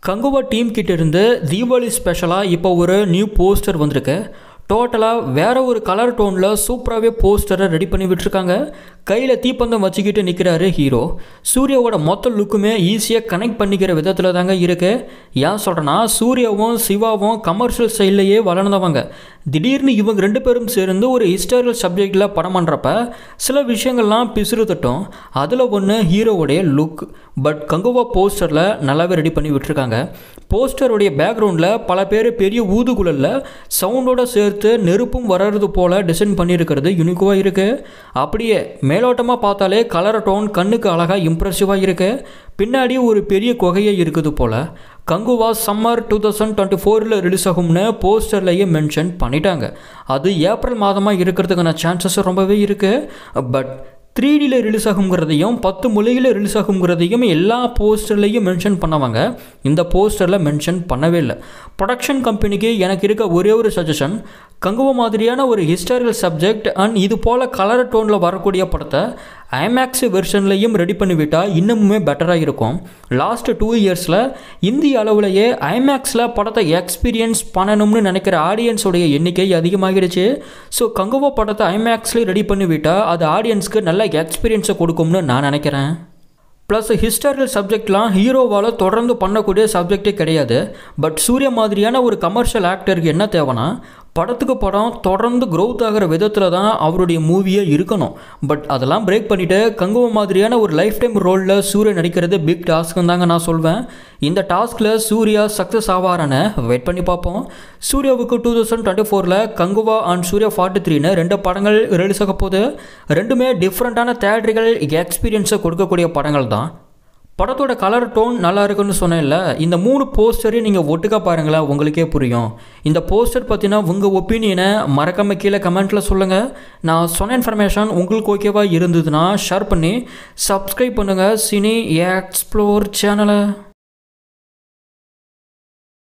Kanguva team கிட்ட இருந்து தீபாவளி ஸ்பெஷலாக இப்போ ஒரு நியூ போஸ்டர் வந்திருக்கு டோட்டலாக வேற ஒரு கலர் டோனில் சூப்பராகவே போஸ்டரை ரெடி பண்ணி விட்டுருக்காங்க கையில் தீப்பந்தம் வச்சுக்கிட்டு நிற்கிறாரு ஹீரோ சூர்யாவோட மொத்த லுக்குமே ஈஸியாக கனெக்ட் பண்ணிக்கிற விதத்தில் தாங்க இருக்கு ஏன் சொல்கிறேன்னா சூர்யாவும் சிவாவும் கமர்ஷியல் ஸ்டைல்லையே வளர்ந்தவங்க திடீர்னு இவங்க ரெண்டு பேரும் சேர்ந்து ஒரு ஹிஸ்டாரிக்கல் சப்ஜெக்டில் படம் பண்ணுறப்ப சில விஷயங்கள்லாம் பிசுறு தட்டும் அதில் ஒன்று ஹீரோவுடைய லுக் பட் கங்குவா போஸ்டரில் நல்லாவே ரெடி பண்ணி விட்டுருக்காங்க போஸ்டருடைய பேக்ரவுண்டில் பல பேர் பெரிய ஊதுகுழலில் சவுண்டோட சேர்த்து நெருப்பும் வர்றது போல் டிசைன் பண்ணியிருக்கிறது யூனிக்குவாக இருக்குது அப்படியே மேலோட்டமாக பார்த்தாலே கலர் டோன் கண்ணுக்கு அழகாக இம்ப்ரெசிவாக இருக்குது பின்னாடி ஒரு பெரிய குகையே இருக்குது போல் Kanguva summer two thousand twenty ஃபோரில் ரிலீஸ் ஆகும்னு போஸ்டர்லேயே மென்ஷன் பண்ணிட்டாங்க அது ஏப்ரல் மாதமாக இருக்கிறதுக்கான சான்சஸ் ரொம்பவே இருக்குது பட் த்ரீ டியில் ரிலீஸ் ஆகுங்கிறதையும் பத்து மொழியில் ரிலீஸ் ஆகுங்கிறதையும் எல்லா போஸ்டர்லேயும் மென்ஷன் பண்ணுவாங்க இந்த போஸ்டரில் மென்ஷன் பண்ணவே இல்லை ப்ரொடக்ஷன் கம்பெனிக்கு எனக்கு இருக்க ஒரே ஒரு சஜஷன் கங்குவ மாதிரியான ஒரு ஹிஸ்டாரிக்கல் சப்ஜெக்ட் அண்ட் இது போல் கலர் டோனில் வரக்கூடிய படத்தை ஐமேக்ஸ் வெர்ஷன்லையும் ரெடி பண்ணிவிட்டால் இன்னமுமே பெட்டராக இருக்கும் லாஸ்ட் டூ இயர்ஸில் இந்திய அளவுலேயே ஐமேக்ஸில் படத்தை எக்ஸ்பீரியன்ஸ் பண்ணணும்னு நினைக்கிற ஆடியன்ஸோடைய எண்ணிக்கை அதிகமாகிடுச்சு ஸோ கங்குவா படத்தை ஐமேக்ஸ்லேயே ரெடி பண்ணிவிட்டால் அது ஆடியன்ஸ்க்கு நல்ல எக்ஸ்பீரியன்ஸை கொடுக்கும்னு நான் நினைக்கிறேன் ப்ளஸ் ஹிஸ்டாரிக்கல் சப்ஜெக்ட்லாம் ஹீரோவால் தொடர்ந்து பண்ணக்கூடிய சப்ஜெக்டே கிடையாது பட் சூர்யா மாதிரியான ஒரு கமர்ஷியல் ஆக்டருக்கு என்ன தேவைன்னா படத்துக்கு படம் தொடர்ந்து க்ரோத் ஆகிற விதத்தில் தான் அவருடைய மூவியே இருக்கணும் பட் அதெல்லாம் பிரேக் பண்ணிவிட்டு கங்குவ மாதிரியான ஒரு லைஃப் டைம் ரோலில் சூர்யா நடிக்கிறது பிக் டாஸ்க்குன்னு தாங்க நான் சொல்வேன் இந்த டாஸ்கில் சூர்யா சக்ஸஸ் ஆவாரான வெயிட் பண்ணி பார்ப்போம் சூர்யாவுக்கு டூ தௌசண்ட் டுவெண்ட்டி ஃபோரில் கங்குவா அண்ட் சூர்யா ஃபார்ட்டி த்ரீன்னு ரெண்டு படங்கள் ரிலீஸ் ஆக போகுது ரெண்டுமே டிஃப்ரெண்ட்டான தேட்ரிகள் எக்ஸ்பீரியன்ஸை கொடுக்கக்கூடிய படங்கள் தான் படத்தோட கலர் டோன் நல்லா இருக்குன்னு சொன்னேன்ல இந்த மூணு போஸ்டரையும் நீங்கள் ஒட்டுக்கா பாருங்களேன் உங்களுக்கே புரியும் இந்த போஸ்டர் பற்றினா உங்கள் ஒப்பீனியனை மறக்காம கீழே கமெண்ட்டில் சொல்லுங்கள் நான் சொன்ன இன்ஃபர்மேஷன் உங்களுக்கு ஓகேவா இருந்ததுன்னா ஷேர் பண்ணி சப்ஸ்கிரைப் பண்ணுங்கள் சினி எக்ஸ்ப்ளோர் சேனலை